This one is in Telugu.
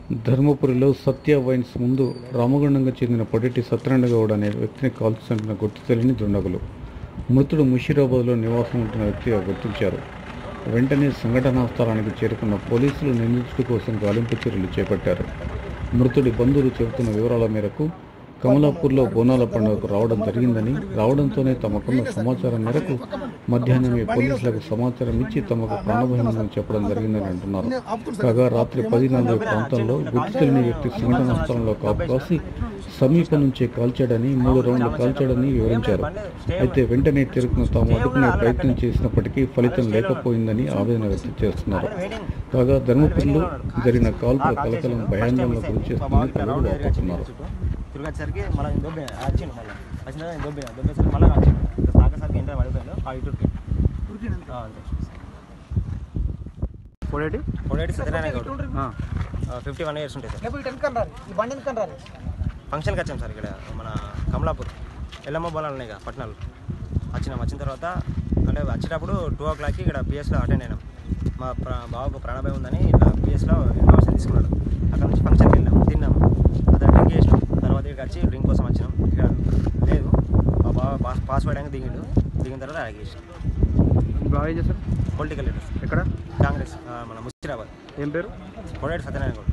ధర్మపురిలో సత్య వైన్స్ ముందు రామగుండంగా చెందిన పొడెట్టి సత్యనారాయణ గౌడ్ అనే వ్యక్తిని కాల్చి చంపిన గుర్తు తెలియని దుండగులు మృతుడు ముషీరాబాద్లో నివాసం ఉంటున్న వ్యక్తిగా గుర్తించారు వెంటనే సంఘటనా స్థలానికి చేరుకున్న పోలీసులు నిందితుడి కోసం గాలింపు చర్యలు చేపట్టారు మృతుడి బంధువులు చెబుతున్న వివరాల మేరకు కమలాపూర్లో బోనాల పండుగకు రావడం జరిగిందని రావడంతోనే తమకున్న సమాచారం మేరకు మధ్యాహ్నమే పోలీసులకు సమాచారం ఇచ్చి తమకు ప్రాణభయం ఉందని చెప్పడం జరిగిందని అంటున్నారు కాగా రాత్రి పది నలభై ప్రాంతంలో గుర్తు తెలియని వ్యక్తి సంఘటనా స్థలంలో కాపు కాసి సమీపం నుంచే కాల్చాడని మూడు రౌండ్లు కాల్చాడని వివరించారు అయితే వెంటనే తెరుకును తాము అడ్డుకునే ప్రయత్నం చేసినప్పటికీ ఫలితం లేకపోయిందని ఆవేదన వ్యక్తం చేస్తున్నారు కాగా ధర్మపురిలో జరిగిన కాల్పుల కలకలం భయాందోళన గురి చేస్తుందని పలువురు వాపోతున్నారు తిరిగేసరికి మళ్ళీ దొబ్బిన వచ్చిండు మళ్ళీ వచ్చిన తర్వాత దొబ్బిన దొబ్బేసరికి మళ్ళీ వచ్చిండు ఇంకా తాకేసరికి ఇంటర్ పడిపోయాడు ఆ ఇటుకి అంతే Podeti Podeti Satyanarayana Goud fifty one years ఉంటాయి సార్ ఈ బండి ఎందుకు రారు ఫంక్షన్కి వచ్చాం సార్ ఇక్కడ మన కమలాపూర్ ఎల్లమ్మ బొలాలు ఉన్నాయి కదా పట్నాలు వచ్చినాం వచ్చిన తర్వాత అంటే వచ్చేటప్పుడు టూ ఓ క్లాక్కి ఇక్కడ పిఎస్లో అటెండ్ అయినాం మా ప్రా బావకు ప్రాణభయం ఉందని ఇట్లా పిఎస్లో ఇన్ఫర్మేషన్ తీసుకున్నాడు అక్కడ నుంచి ఫంక్షన్కి వెళ్ళాం తిన్నాం అక్కడ డ్రింక్ చేసినాం తర్వాత ఇక్కడ వచ్చి డ్రింక్ కోసం వచ్చినాం ఇక్కడ లేదు మా బావ పాస్ పాస్ వేయడానికి దిగిండు దిగిన తర్వాత అడిగేసాం బాగా ఏం చేస్తారు పొలిటికల్ లీడర్స్ ఎక్కడ కాంగ్రెస్ ఆ, మన ముషిరాబాద్ ఏం పేరు పొడేటి సత్యనారాయణ గౌడ్